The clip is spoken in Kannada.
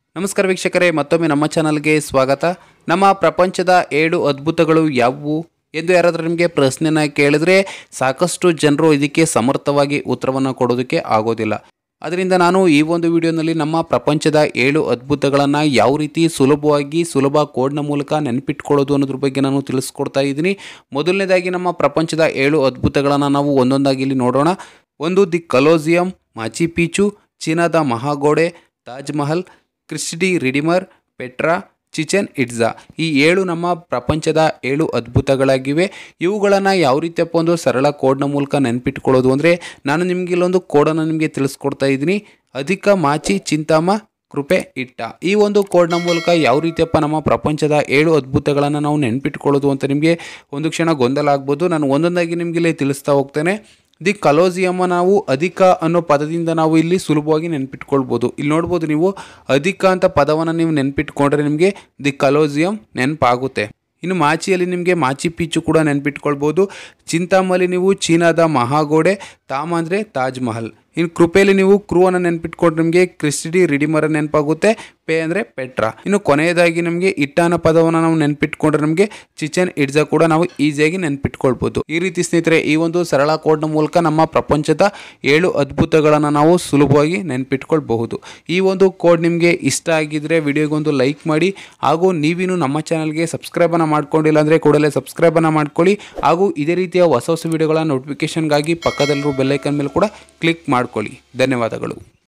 ನಮಸ್ಕಾರ ವೀಕ್ಷಕರೇ ಮತ್ತೊಮ್ಮೆ ನಮ್ಮ ಚಾನಲ್ಗೆ ಸ್ವಾಗತ ನಮ್ಮ ಪ್ರಪಂಚದ ಏಳು ಅದ್ಭುತಗಳು ಯಾವುವು ಎಂದು ಯಾರಾದರೂ ನಿಮಗೆ ಪ್ರಶ್ನೆನ ಕೇಳಿದ್ರೆ ಸಾಕಷ್ಟು ಜನರು ಇದಕ್ಕೆ ಸಮರ್ಥವಾಗಿ ಉತ್ತರವನ್ನು ಕೊಡೋದಕ್ಕೆ ಆಗೋದಿಲ್ಲ ಅದರಿಂದ ನಾನು ಈ ಒಂದು ವಿಡಿಯೋನಲ್ಲಿ ನಮ್ಮ ಪ್ರಪಂಚದ ಏಳು ಅದ್ಭುತಗಳನ್ನು ಯಾವ ರೀತಿ ಸುಲಭವಾಗಿ ಸುಲಭ ಕೋಡ್ನ ಮೂಲಕ ನೆನಪಿಟ್ಕೊಳ್ಳೋದು ಅನ್ನೋದ್ರ ಬಗ್ಗೆ ನಾನು ತಿಳಿಸ್ಕೊಡ್ತಾ ಇದ್ದೀನಿ ಮೊದಲನೇದಾಗಿ ನಮ್ಮ ಪ್ರಪಂಚದ ಏಳು ಅದ್ಭುತಗಳನ್ನು ನಾವು ಒಂದೊಂದಾಗಿ ಇಲ್ಲಿ ನೋಡೋಣ ಒಂದು ದಿ ಕಲೋಸಿಯಂ ಮಾಚಿ ಪೀಚು ಚೀನಾದ ಮಹಾಗೋಡೆ Taj Mahal Christ Redeemer Petra Chichen Itza ಈ ಏಳು ನಮ್ಮ ಪ್ರಪಂಚದ ಏಳು ಅದ್ಭುತಗಳಾಗಿವೆ ಇವುಗಳನ್ನು ಯಾವ ರೀತಿಯಪ್ಪ ಒಂದು ಸರಳ ಕೋಡ್ನ ಮೂಲಕ ನೆನಪಿಟ್ಕೊಳ್ಳೋದು ಅಂದರೆ ನಾನು ನಿಮಗೆ ಇಲ್ಲೊಂದು ಕೋಡನ್ನು ನಿಮಗೆ ತಿಳಿಸ್ಕೊಡ್ತಾ ಇದ್ದೀನಿ ಅಧಿಕ ಮಾಚಿ ಚಿಂತಾಮ ಕೃಪೆ ಇಟ್ಟ ಈ ಒಂದು ಕೋಡ್ನ ಮೂಲಕ ಯಾವ ರೀತಿಯಪ್ಪ ನಮ್ಮ ಪ್ರಪಂಚದ ಏಳು ಅದ್ಭುತಗಳನ್ನು ನಾವು ನೆನಪಿಟ್ಕೊಳ್ಳೋದು ಅಂತ ನಿಮಗೆ ಒಂದು ಕ್ಷಣ ಗೊಂದಲ ಆಗ್ಬೋದು ನಾನು ಒಂದೊಂದಾಗಿ ನಿಮಗೆ ಇಲ್ಲಿ ತಿಳಿಸ್ತಾ ಹೋಗ್ತೇನೆ ದಿ ಕಲೋಸಿಯಮ್ಮ ನಾವು ಅಧಿಕ ಅನ್ನೋ ಪದದಿಂದ ನಾವು ಇಲ್ಲಿ ಸುಲಭವಾಗಿ ನೆನ್ಪಿಟ್ಕೊಳ್ಬೋದು ಇಲ್ಲಿ ನೋಡ್ಬೋದು ನೀವು ಅಧಿಕ ಅಂತ ಪದವನ್ನು ನೀವು ನೆನ್ಪಿಟ್ಕೊಂಡ್ರೆ ನಿಮಗೆ ದಿ ಕಲೋಸಿಯಂ ನೆನಪಾಗುತ್ತೆ ಇನ್ನು ಮಾಚಿಯಲ್ಲಿ ನಿಮಗೆ ಮಾಚಿ ಪೀಚು ಕೂಡ ನೆನ್ಪಿಟ್ಕೊಳ್ಬೋದು ಚಿಂತಾಮಲ್ಲಿ ನೀವು ಚೀನಾದ ಮಹಾಗೋಡೆ ತಾಮ ಅಂದರೆ ತಾಜ್ ಮಹಲ್ ಇನ್ನು ಕೃಪೆಯಲ್ಲಿ ನೀವು ಕ್ರೂವನ್ನು ನೆನ್ಪಿಟ್ಕೊಂಡ್ರೆ ನಿಮಗೆ ಕ್ರಿಸ್ಟಿ ರಿಡಿಮರ ನೆನಪಾಗುತ್ತೆ ಪೇ ಅಂದರೆ ಪೆಟ್ರಾ ಇನ್ನು ಕೊನೆಯದಾಗಿ ನಮಗೆ ಇಟ್ಟಾನ ಪದವನ್ನು ನಾವು ನೆನ್ಪಿಟ್ಕೊಂಡ್ರೆ ನಮಗೆ ಚಿಚನ್ ಇಡ್ಜಾ ಕೂಡ ನಾವು ಈಸಿಯಾಗಿ ನೆನ್ಪಿಟ್ಕೊಳ್ಬೋದು ಈ ರೀತಿ ಸ್ನೇಹಿತರೆ ಈ ಒಂದು ಸರಳ ಕೋಡ್ನ ಮೂಲಕ ನಮ್ಮ ಪ್ರಪಂಚದ ಏಳು ಅದ್ಭುತಗಳನ್ನು ನಾವು ಸುಲಭವಾಗಿ ನೆನ್ಪಿಟ್ಕೊಳ್ಬಹುದು ಈ ಒಂದು ಕೋಡ್ ನಿಮಗೆ ಇಷ್ಟ ಆಗಿದ್ರೆ ವಿಡಿಯೋಗೊಂದು ಲೈಕ್ ಮಾಡಿ ಹಾಗೂ ನೀವಿನ್ನು ನಮ್ಮ ಚಾನಲ್ಗೆ ಸಬ್ಸ್ಕ್ರೈಬನ್ನು ಮಾಡ್ಕೊಂಡಿಲ್ಲ ಅಂದರೆ ಕೂಡಲೇ ಸಬ್ಸ್ಕ್ರೈಬನ್ನು ಮಾಡ್ಕೊಳ್ಳಿ ಹಾಗೂ ಇದೇ ರೀತಿಯ ಹೊಸ ಹೊಸ ವಿಡಿಯೋಗಳ ನೋಟಿಫಿಕೇಷನ್ಗಾಗಿ ಪಕ್ಕದಲ್ಲಿರೋ ಬೆಲ್ಲೈಕನ್ ಮೇಲೆ ಕೂಡ ಕ್ಲಿಕ್ ಮಾಡ್ಕೊಳ್ಳಿ ಧನ್ಯವಾದಗಳು